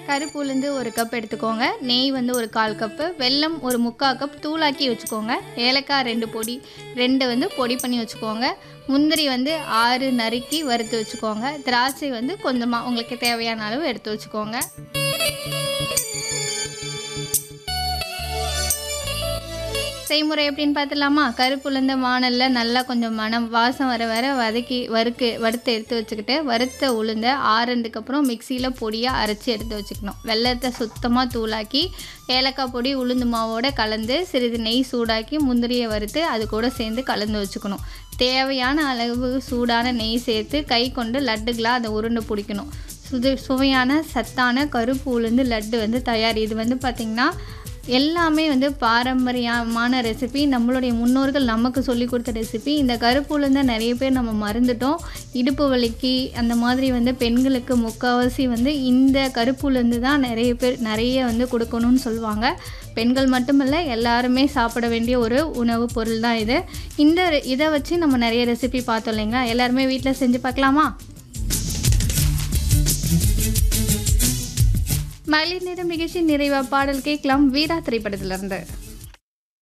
கருப்பு உளுந்து ஒரு கப் எடுத்துக்கோங்க நெய் வந்து ஒரு கால் கப்பு வெல்லம் ஒரு முக்கால் கப் தூளாக்கி வச்சுக்கோங்க ஏலக்காய் ரெண்டு பொடி ரெண்டு வந்து பொடி பண்ணி வச்சுக்கோங்க முந்திரி வந்து ஆறு நறுக்கி வறுத்து வச்சுக்கோங்க திராட்சை வந்து கொஞ்சமாக உங்களுக்கு தேவையான அளவு எடுத்து வச்சுக்கோங்க செய்முறை எப்படின்னு பார்த்துலாமா கருப்பு உளுந்த வானலில் நல்லா கொஞ்சம் மணம் வாசம் வர வர வதக்கி வறுக்கு வறுத்து எடுத்து வச்சுக்கிட்டு வறுத்த உளுந்த ஆறுனதுக்கு அப்புறம் மிக்சியில் பொடியாக அரைச்சி எடுத்து வச்சுக்கணும் வெள்ளத்தை சுத்தமாக தூளாக்கி ஏலக்காய் பொடி உளுந்து மாவோட கலந்து சிறிது நெய் சூடாக்கி முந்திரியை வறுத்து அது கூட சேர்ந்து கலந்து வச்சுக்கணும் தேவையான அளவு சூடான நெய் சேர்த்து கை கொண்டு லட்டுகளாக அதை உருண்டை பிடிக்கணும் சுது சுவையான சத்தான கருப்பு உளுந்து லட்டு வந்து தயார் இது வந்து பார்த்திங்கன்னா எல்லாமே வந்து பாரம்பரியமான ரெசிபி நம்மளுடைய முன்னோர்கள் நமக்கு சொல்லி கொடுத்த ரெசிபி இந்த கருப்பு உளுந்த நிறைய பேர் நம்ம மறந்துட்டோம் இடுப்பு வலிக்கு அந்த மாதிரி வந்து பெண்களுக்கு முக்கால்வாசி வந்து இந்த கருப்பு உளுந்து தான் நிறைய பேர் நிறைய வந்து கொடுக்கணும்னு சொல்லுவாங்க பெண்கள் மட்டுமல்ல எல்லாருமே சாப்பிட வேண்டிய ஒரு உணவு பொருள் தான் இது இந்த ரெ- இதை வச்சு நம்ம நிறைய ரெசிபி பார்த்தோம் இல்லைங்களா எல்லாருமே வீட்டில் செஞ்சு பார்க்கலாமா மகளிர் நேரம் நிகழ்ச்சி நிறைவா பாடல் கேட்கலாம் வீரா திரைப்படத்திலிருந்து